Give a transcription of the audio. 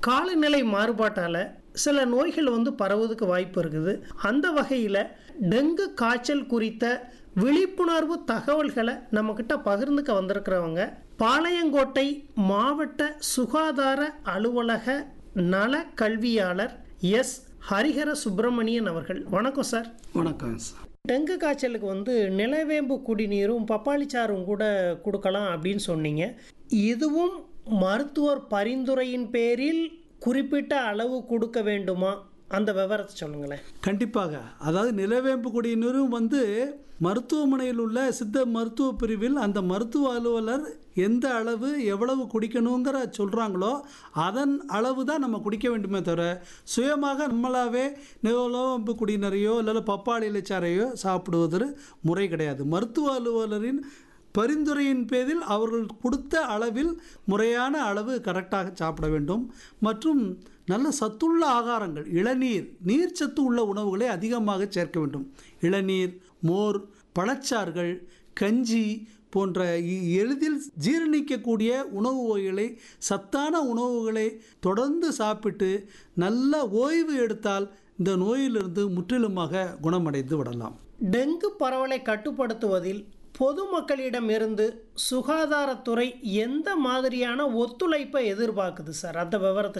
காலநிலை மாறுபாட்டால் சில நோய்கள் வந்து பரவுவதுக்கு வாய்ப்பு இருக்குது அந்த வகையில் டெங்கு காய்ச்சல் குறித்த விழிப்புணர்வு தகவல்களை நம்மக்கிட்ட பகிர்ந்துக்க வந்திருக்கிறவங்க பாளையங்கோட்டை மாவட்ட சுகாதார அலுவலக நல கல்வியாளர் எஸ் ஹரிஹர சுப்பிரமணியன் அவர்கள் வணக்கம் சார் வணக்கம் சார் டெங்கு காய்ச்சலுக்கு வந்து நிலவேம்பு குடிநீரும் பப்பாளி சாறும் கூட கொடுக்கலாம் அப்படின்னு சொன்னீங்க இதுவும் மருத்துவர் பரிந்துரையின் பேரில் குறிப்பிட்ட அளவு கொடுக்க வேண்டுமா அந்த விவரத்தை சொல்லுங்களேன் கண்டிப்பாக அதாவது நிலவேம்பு குடிநீரும் வந்து மருத்துவமனையில் உள்ள சித்த மருத்துவ பிரிவில் அந்த மருத்துவ அலுவலர் எந்த அளவு எவ்வளவு குடிக்கணுங்கிற சொல்கிறாங்களோ அதன் அளவு தான் நம்ம குடிக்க வேண்டுமே தவிர சுயமாக நம்மளாவே நிலவேம்பு குடிநீரையோ இல்லை பப்பாளி இலைச்சாரையோ சாப்பிடுவது முறை கிடையாது மருத்துவ அலுவலரின் பரிந்துரையின் பேரில் அவர்கள் கொடுத்த அளவில் முறையான அளவு கரெக்டாக சாப்பிட வேண்டும் மற்றும் நல்ல சத்துள்ள ஆகாரங்கள் இளநீர் நீர்ச்சத்து உள்ள உணவுகளை அதிகமாக சேர்க்க வேண்டும் இளநீர் மோர் பழச்சாறுகள் கஞ்சி போன்ற இ- எளிதில் ஜீரணிக்கக்கூடிய உணவு வகைகளை சத்தான உணவுகளை தொடர்ந்து சாப்பிட்டு நல்ல ஓய்வு எடுத்தால் இந்த நோயிலிருந்து முற்றிலுமாக குணமடைந்து விடலாம் டெங்கு பரவலை கட்டுப்படுத்துவதில் பொதுமக்களிடமிருந்து சுகாதாரத்துறை எந்த மாதிரியான ஒத்துழைப்பை எதிர்பார்க்குது சார் அந்த விவரத்தை